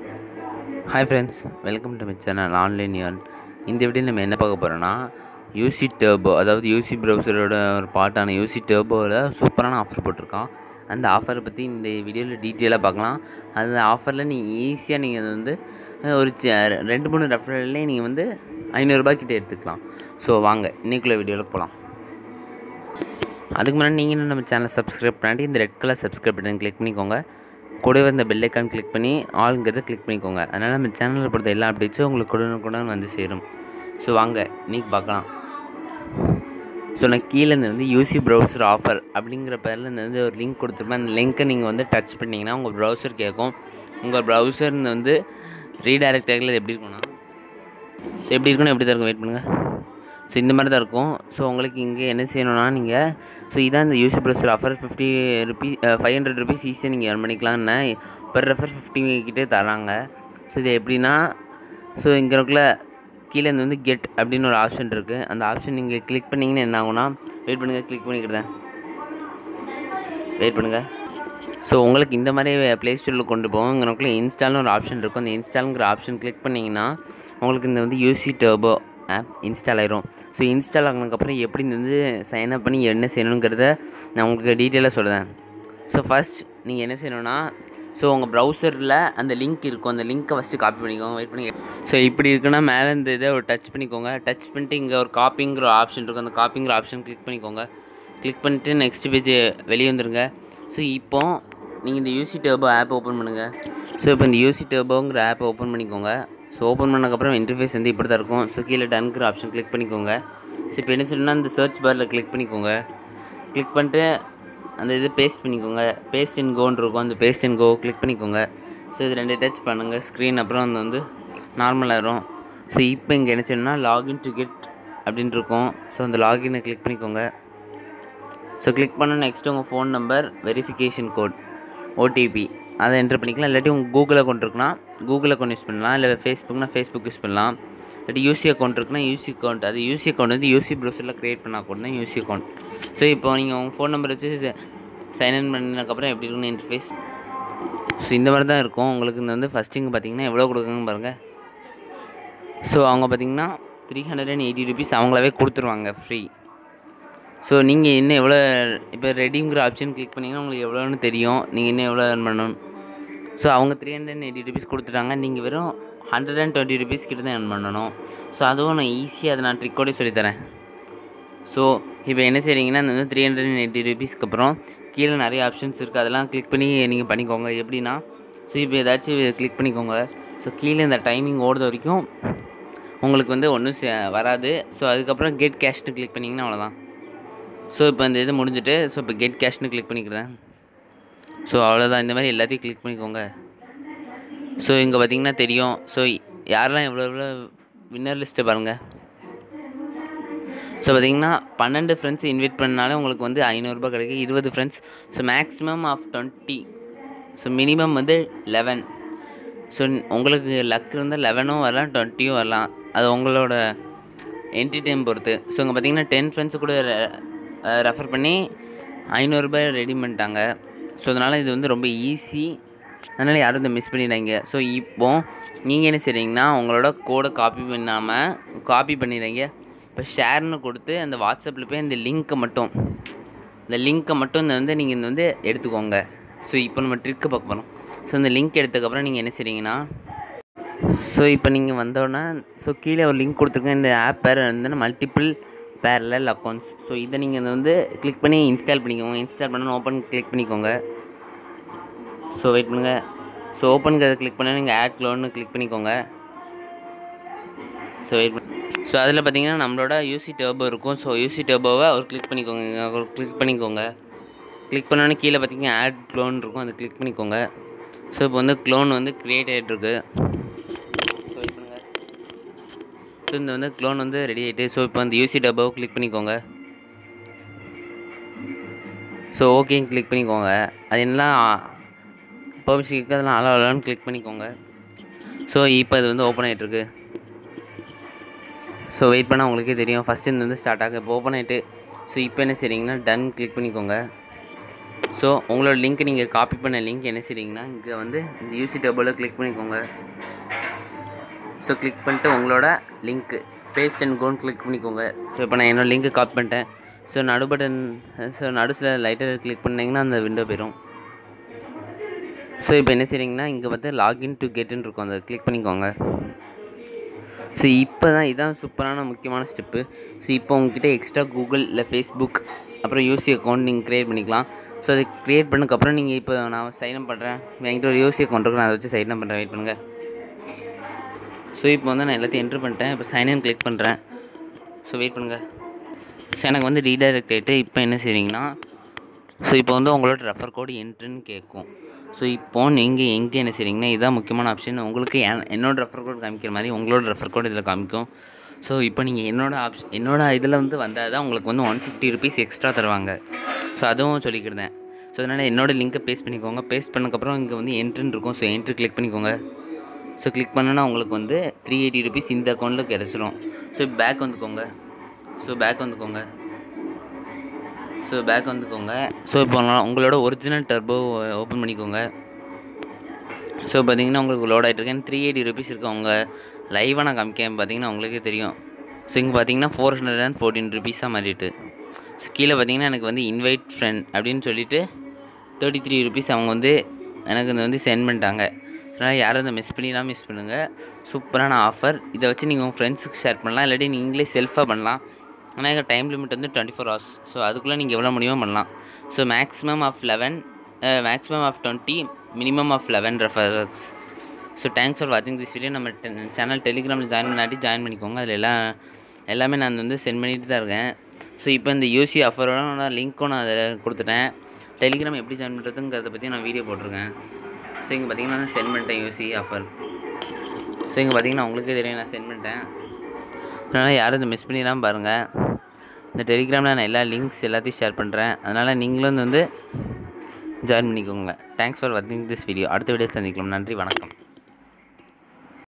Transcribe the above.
hi friends welcome to my channel online earn இந்த video நம்ம என்ன பார்க்க போகிறோன்னா யூசி டர்போ அதாவது யூசி ப்ரௌசரோட ஒரு பார்ட்டான யூசி டர்போவில் சூப்பரான ஆஃபர் போட்டிருக்கான் அந்த ஆஃபரை பற்றி இந்த வீடியோவில் டீட்டெயிலாக பார்க்கலாம் அந்த ஆஃபரில் நீங்கள் ஈஸியாக நீங்கள் வந்து அஹ், ஒரு ச- ரெண்டு மூணு ரெஃபரல்லே நீங்கள் வந்து ஐநூறுரூபா கிட்ட எடுத்துக்கலாம் ஸோ வாங்க இன்னைக்குள்ள வீடியோவில் போகலாம் அதுக்கு முன்னாடி நீங்கள் இன்னும் நம்ம சேனலை சப்ஸ்கிரைப் பண்ணிட்டு இந்த red colour subscribe button click பண்ணிக்கோங்க கூடவே இந்த பெல் ஐக்கான் கிளிக் பண்ணி ஆளுங்கிறத கிளிக் பண்ணிக்கோங்க அதனால் நம்ம சேனலில் பொறுத்த எல்லா அப்டேட்ஸும் உங்களுக்கு உடனுக்குடன் வந்து சேரும் ஸோ வாங்க இன்னைக்கு பார்க்கலாம் ஸோ நான் கீழே இருந்து வந்து யூசி ப்ரௌசர் ஆஃபர் அப்படிங்கிற பேரில் இந்த வந்து ஒரு லிங்க் கொடுத்துருப்பேன் அந்த லிங்க்கை நீங்கள் வந்து டச் பண்ணிங்கன்னா உங்கள் ப்ரௌசர் கேட்கும் உங்கள் ப்ரௌசர் வந்து ரீடைரக்ட் ஆகல எப்படி இருக்கும்னா ஸோ எப்படி இருக்குன்னு எப்படி தான் இருக்கும் வெயிட் பண்ணுங்கள் ஸோ இந்த மாதிரி தான் இருக்கும் ஸோ உங்களுக்கு இங்கே என்ன செய்யணும்னா நீங்கள் ஸோ இதான் இந்த UC browser offer fifty rupee five hundred rupees ஈஸியாக நீங்கள் earn பண்ணிக்கலாம்னு பெர் ரெஃபர் ஃபிஃப்டி கிட்டே தராங்க ஸோ இது எப்படின்னா ஸோ இங்கே இருக்குள்ள கீழே இருந்து வந்து கெட் அப்படின்னு ஒரு ஆப்ஷன் இருக்குது அந்த ஆப்ஷன் நீங்கள் கிளிக் பண்ணிங்கன்னா என்ன ஆகும்னா வெயிட் பண்ணுங்கள் கிளிக் பண்ணிக்கிறேன் வெயிட் பண்ணுங்கள் ஸோ உங்களுக்கு இந்த மாதிரி ப்ளே ஸ்டோரில் கொண்டு போவோம் இங்கனக்குள்ளே இன்ஸ்டால்னு ஒரு ஆப்ஷன் இருக்கும் அந்த இன்ஸ்டாலுங்கிற ஆப்ஷன் கிளிக் பண்ணிங்கன்னா உங்களுக்கு இந்த வந்து யூசி டர்போ ஆப் இன்ஸ்டால் ஆயிரும் ஸோ இன்ஸ்டால் ஆனதுக்கப்புறம் எப்படி இந்த வந்து சைன் அப் பண்ணி என்ன செய்யணுங்கிறத நான் உங்களுக்கு டீட்டெயிலாக சொல்கிறேன் ஸோ ஃபஸ்ட் நீங்கள் என்ன செய்யணும்னா ஸோ உங்கள் ப்ரௌசரில் அந்த லிங்க் இருக்கும் அந்த லிங்க்கை ஃபஸ்ட்டு காப்பி பண்ணிக்கோங்க வெயிட் பண்ணி ஸோ இப்படி இருக்குன்னா மேலே இந்த இதை ஒரு டச் பண்ணிக்கோங்க டச் பண்ணிட்டு இங்கே ஒரு காப்பிங்கிற ஆப்ஷன் இருக்கும் அந்த காப்பிங்கிற ஆப்ஷன் கிளிக் பண்ணிக்கோங்க கிளிக் பண்ணிட்டு நெக்ஸ்ட் பேஜ் வெளியே வந்துருங்க ஸோ இப்போ நீங்கள் இந்த யூசி டர்போ ஆப் ஓப்பன் பண்ணுங்கள் ஸோ இப்போ இந்த யூசி டர்போங்கிற ஆப் ஓப்பன் பண்ணிக்கோங்க ஸோ ஓப்பன் பண்ணக்கப்புறம் இன்டர்ஃபேஸ் வந்து இப்படி தான் இருக்கும் ஸோ கீழே டன்கிற ஆப்ஷன் கிளிக் பண்ணிக்கோங்க ஸோ இப்போ என்ன சொல்லணும்னா இந்த சர்ச் பாரில் கிளிக் பண்ணிக்கோங்க கிளிக் பண்ணிட்டு அந்த இது பேஸ்ட் பண்ணிக்கோங்க பேஸ்ட் இன் கோன்னு இருக்கும் அந்த பேஸ்ட் இன் கோ கிளிக் பண்ணிக்கோங்க ஸோ இது ரெண்டு டச் பண்ணுங்கள் ஸ்க்ரீன் அப்புறம் அது வந்து நார்மல் ஆயிரும் ஸோ இப்போ இங்கே என்ன செய்யணும்னா லாகின் டு கெட் அப்படின்னு இருக்கும் ஸோ அந்த லாகினை கிளிக் பண்ணிக்கோங்க ஸோ கிளிக் பண்ண நெக்ஸ்ட் உங்கள் phone number verification code OTP அதை என்ட்ரு பண்ணிக்கலாம் இல்லாட்டி உங்கள் கூகுள் அக்கௌண்ட் இருக்குன்னா கூகுள் அக்கௌண்ட் யூஸ் பண்ணலாம் இல்லை ஃபேஸ்புக்னா ஃபேஸ்புக் யூஸ் பண்ணலாம் இல்லாட்டி யூசி அக்கௌண்ட் இருக்குன்னா யூசி அக்கௌண்ட் அது யூசி அக்கௌண்ட் வந்து யூசி ப்ரௌசரில் க்ரியேட் பண்ண அக்கௌண்ட் தான் யூசி அக்கௌண்ட் ஸோ இப்போ நீங்கள் உங்கள் ஃபோன் நம்பர் வச்சு சைன்இன் பண்ணதுக்கப்புறம் எப்படி இருக்குன்னு இன்டர்ஃபேஸ் ஸோ இந்த மாதிரி தான் இருக்கும் உங்களுக்கு இந்த வந்து ஃபஸ்ட்டு இங்கே பார்த்தீங்கன்னா எவ்வளோ கொடுக்குறாங்கன்னு பாருங்கள் ஸோ அவங்க பார்த்தீங்கன்னா three hundred and eighty rupees அவங்களாவே கொடுத்துருவாங்க ஃப்ரீ ஸோ நீங்கள் இன்னும் எவ்வளோ இப்போ ரெடிங்கிற ஆப்ஷன் கிளிக் பண்ணிங்கன்னா உங்களுக்கு எவ்வளோன்னு தெரியும் நீங்கள் இன்னும் எவ்வளோ earn பண்ணணும் ஸோ அவங்க three hundred and eighty rupees கொடுத்துட்டாங்க நீங்கள் வெறும் ஹண்ட்ரட் அண்ட் டுவெண்ட்டி ருபீஸ் கிட்ட தான் earn பண்ணணும் ஸோ அதுவும் நான் ஈஸியாக அதை நான் ட்ரிக்கோடே சொல்லித்தரேன் ஸோ இப்போ என்ன செய்றீங்கன்னா இந்த வந்து த்ரீ ஹண்ட்ரட் அண்ட் எயிட்டி ருபீஸ்க்கு அப்புறம் கீழே நிறைய ஆப்ஷன்ஸ் இருக்குது அதெல்லாம் கிளிக் பண்ணி நீங்கள் பண்ணிக்கோங்க எப்படின்னா ஸோ இப்போ ஏதாச்சும் கிளிக் பண்ணிக்கோங்க ஸோ கீழே இந்த டைமிங் ஓடுற வரைக்கும் உங்களுக்கு வந்து ஒன்றும் வராது ஸோ அதுக்கப்புறம் கெட் கேஷ்னு கிளிக் பண்ணிங்கன்னா அவ்வளோதான் ஸோ இப்போ இந்த இது முடிஞ்சுட்டு ஸோ இப்போ கெட் கேஷ்னு கிளிக் பண்ணிக்கிறேன் ஸோ அவ்வளோதான் இந்த மாதிரி எல்லாத்தையும் கிளிக் பண்ணிக்கோங்க ஸோ இங்கே பார்த்தீங்கன்னா தெரியும் ஸோ யாரெல்லாம் எவ்வளோ எவ்வளோ வின்னர் லிஸ்ட்டை பாருங்கள் ஸோ பார்த்தீங்கன்னா பன்னெண்டு ஃப்ரெண்ட்ஸ் இன்வைட் பண்ணாலே உங்களுக்கு வந்து ஐநூறுரூபா கிடைக்கும் இருபது friends so maximum of twenty so minimum வந்து லெவன் ஸோ உங்களுக்கு லக் இருந்தால் லெவனும் வரலாம் டுவெண்ட்டியும் வரலாம் அது உங்களோட என்ட்ரி டைம் பொறுத்து ஸோ இங்கே பார்த்தீங்கன்னா டென் ஃப்ரெண்ட்ஸு கூட ரெஃபர் பண்ணி ஐநூறுரூபாய் ரெடி பண்ணிட்டாங்க ஸோ அதனால் இது வந்து ரொம்ப ஈஸி அதனால் யாரும் இதை மிஸ் பண்ணிடுறாங்க ஸோ இப்போ நீங்கள் என்ன செய்றீங்கன்னா உங்களோட கோடை காப்பி பண்ணாமல் காப்பி பண்ணிடுறீங்க இப்போ ஷேர்னு கொடுத்து அந்த வாட்ஸ்அப்பில் போய் அந்த லிங்க்கை மட்டும் இந்த லிங்க்கை மட்டும் இந்த வந்து நீங்கள் இந்த வந்து எடுத்துக்கோங்க ஸோ இப்போ நம்ம ட்ரிக்கு பார்க்க போகிறோம் ஸோ இந்த லிங்க் எடுத்ததுக்கப்புறம் நீங்கள் என்ன செய்றீங்கன்னா ஸோ இப்போ நீங்கள் வந்தோடனே ஸோ கீழே ஒரு லிங்க் கொடுத்துருக்கேன் இந்த ஆப் பேர் வந்து மல்டிபிள் பேரலல் அக்கௌண்ட்ஸ் ஸோ இதை நீங்கள் இதை வந்து கிளிக் பண்ணி இன்ஸ்டால் பண்ணிக்கோங்க இன்ஸ்டால் பண்ணணும் ஓப்பன் கிளிக் பண்ணிக்கோங்க ஸோ வெயிட் பண்ணுங்கள் ஸோ ஓப்பனுக்கு கிளிக் பண்ணால் நீங்கள் ஆட் லோன்னு கிளிக் பண்ணிக்கோங்க ஸோ வெயிட் ஸோ அதில் பார்த்தீங்கன்னா நம்மளோட யூசி டர்போ இருக்கும் ஸோ யூசி டர்போவை ஒரு கிளிக் பண்ணிக்கோங்க இங்க ஒரு கிளிக் பண்ணிக்கோங்க கிளிக் பண்ணோன்னே கீழே பார்த்தீங்கன்னா ஆட் க்ளோன் இருக்கும் அதை கிளிக் பண்ணிக்கோங்க ஸோ இப்போ வந்து க்ளோன் வந்து க்ரியேட் ஆகிட்டுருக்கு ஸோ வெயிட் பண்ணுங்க ஸோ இந்த வந்து க்ளோன் வந்து ரெடி ஆகிட்டு ஸோ இப்போ அந்த யூசி டப்பாவை கிளிக் பண்ணிக்கோங்க ஸோ ஓகேன்னு கிளிக் பண்ணிக்கோங்க அது எல்லாம் பர்மிஷன் அதெல்லாம் அலோ அலோன்னு கிளிக் பண்ணிக்கோங்க ஸோ இப்போ இது வந்து ஓப்பன் ஆகிட்டுருக்கு ஸோ வெயிட் பண்ணால் உங்களுக்கே தெரியும் ஃபஸ்ட்டு இந்த வந்து ஸ்டார்ட் ஆகும் இப்போ ஓப்பன் ஆகிட்டு ஸோ இப்போ என்ன செய்றீங்கன்னா டன் கிளிக் பண்ணிக்கோங்க ஸோ உங்களோட லிங்க் நீங்கள் காப்பி பண்ண லிங்க் என்ன செய்றீங்கன்னா இங்கே வந்து இந்த யூசி டேபிளில் கிளிக் பண்ணிக்கோங்க ஸோ கிளிக் பண்ணிட்டு உங்களோட லிங்க்கு பேஸ்ட் அண்ட் கோன் கிளிக் பண்ணிக்கோங்க ஸோ இப்போ நான் என்னோட லிங்க்கை காப்பி பண்ணிட்டேன் ஸோ நடு பட்டன் ஸோ நடுசில் லைட்டாக கிளிக் பண்ணிங்கன்னா அந்த விண்டோ போயிடும் ஸோ இப்போ என்ன செய்றீங்கன்னா இங்கே வந்து லாகின் டு கெட்டுன்னு இருக்கும் அதை கிளிக் பண்ணிக்கோங்க ஸோ இப்போ தான் இதான் சூப்பரான முக்கியமான ஸ்டெப்பு ஸோ இப்போ உங்ககிட்ட எக்ஸ்ட்ரா கூகுள் இல்லை ஃபேஸ்புக் அப்புறம் யூசி அக்கௌண்ட் நீங்கள் க்ரியேட் பண்ணிக்கலாம் ஸோ அதை க்ரியேட் பண்ணதுக்கப்புறம் நீங்கள் இப்போ நான் சைன்அப் பண்ணுறேன் என்கிட்ட ஒரு யூசி அக்கௌண்ட் இருக்கு நான் அதை வச்சு சைன்அப் பண்ணுறேன் வெயிட் பண்ணுங்கள் ஸோ இப்போ வந்து நான் எல்லாத்தையும் என்ட்ரு பண்ணிட்டேன் இப்போ சைன்இன் கிளிக் பண்ணுறேன் ஸோ வெயிட் பண்ணுங்கள் ஸோ எனக்கு வந்து ரீடைரக்ட் ஆகிட்டு இப்போ என்ன செய்றீங்கன்னா ஸோ இப்போ வந்து உங்களோட ரெஃபர் கோடு என்ட்ருன்னு கேட்கும் ஸோ இப்போ நீங்கள் எங்கே என்ன செய்றீங்கன்னா இதான் முக்கியமான ஆப்ஷன் உங்களுக்கு என்- என்னோட ரெஃபர் கோட் காமிக்கிற மாதிரி உங்களோட ரெஃபர் கோட் இதில் காமிக்கும் ஸோ இப்போ நீங்கள் என்னோட ஆப்ஷன் என்னோட இதில் வந்து வந்தால் தான் உங்களுக்கு வந்து ஒன் ஃபிஃப்டி ருபீஸ் எக்ஸ்ட்ரா தருவாங்க ஸோ அதுவும் சொல்லிக்கிட்டேன் ஸோ அதனால் என்னோட லிங்க்கை பேஸ்ட் பண்ணிக்கோங்க பேஸ்ட் பண்ணக்கப்புறம் இங்கே வந்து என்ட்ருன்னு இருக்கும் ஸோ என்ட்ரு கிளிக் பண்ணிக்கோங்க ஸோ கிளிக் பண்ணனா உங்களுக்கு வந்து த்ரீ எயிட்டி ருபீஸ் இந்த அக்கௌண்ட்டில் கிடச்சிரும் ஸோ பேக் வந்துக்கோங்க ஸோ பேக் வந்துக்கோங்க ஸோ பேக் வந்துக்கோங்க ஸோ இப்போ நான் உங்களோட ஒரிஜினல் டர்போ ஓப்பன் பண்ணிக்கோங்க ஸோ பார்த்தீங்கன்னா உங்களுக்கு லோட் ஆகிட்டு இருக்கேன் த்ரீ எயிட்டி ருபீஸ் இருக்கு உங்கள் லைவாக நான் காமிக்கேன் பார்த்தீங்கன்னா உங்களுக்கே தெரியும் ஸோ இங்கே பார்த்தீங்கன்னா ஃபோர் ஹண்ட்ரட் அண்ட் ஃபோர்டீன் ருபீஸாக மாறிட்டு ஸோ கீழே பார்த்தீங்கன்னா எனக்கு வந்து இன்வைட் ஃப்ரெண்ட் அப்படின்னு சொல்லிட்டு தேர்ட்டி த்ரீ ருபீஸ் அவங்க வந்து எனக்கு இந்த வந்து சென்ட் பண்ணிட்டாங்க அதனால் யாரும் அதை மிஸ் பண்ணிலாம் மிஸ் பண்ணுங்கள் சூப்பரான ஆஃபர் இதை வச்சு நீங்கள் உங்கள் ஃப்ரெண்ட்ஸுக்கு ஷேர் பண்ணலாம் இல்லாட்டி நீங்களே செல்ஃபாக பண்ணலாம் ஆனால் எங்கள் டைம் லிமிட் வந்து டுவெண்ட்டி ஃபோர் ஹவர்ஸ் ஸோ அதுக்குள்ளே நீங்கள் எவ்வளோ முடியுமோ பண்ணலாம் so maximum of eleven maximum of twenty minimum of eleven reference so thanks for வாட்சிங் திஸ் வீடியோ நம்ம சேனல் டெலிகிராமில் ஜாயின் பண்ணாட்டி ஜாயின் பண்ணிக்கோங்க அதில் எல்லாம் எல்லாமே நான் வந்து சென்ட் பண்ணிட்டு தான் இருக்கேன் ஸோ இப்போ இந்த யூசி ஆஃபரோட நான் லிங்க்கும் நான் அதில் கொடுத்துட்டேன் டெலிகிராம் எப்படி ஜாயின் பண்ணுறதுங்கிறத பற்றி நான் வீடியோ போட்டிருக்கேன் ஸோ இங்கே பார்த்தீங்கன்னா நான் சென்ட் பண்ணிட்டேன் யூசி ஆஃபர் ஸோ இங்கே பார்த்தீங்கன்னா உங்களுக்கே தெரியும் நான் சென்ட் பண்ணிட்டேன் அதனால் யாரும் இதை மிஸ் பண்ணிடாமல் பாருங்கள் இந்த டெலிகிராமில் நான் எல்லா லிங்க்ஸ் எல்லாத்தையும் ஷேர் பண்ணுறேன் அதனால் நீங்களும் வந்து ஜாயின் பண்ணிக்கோங்க தேங்க்ஸ் ஃபார் வாட்சிங் திஸ் வீடியோ அடுத்த வீடியோ சந்திக்கலாம் நன்றி வணக்கம்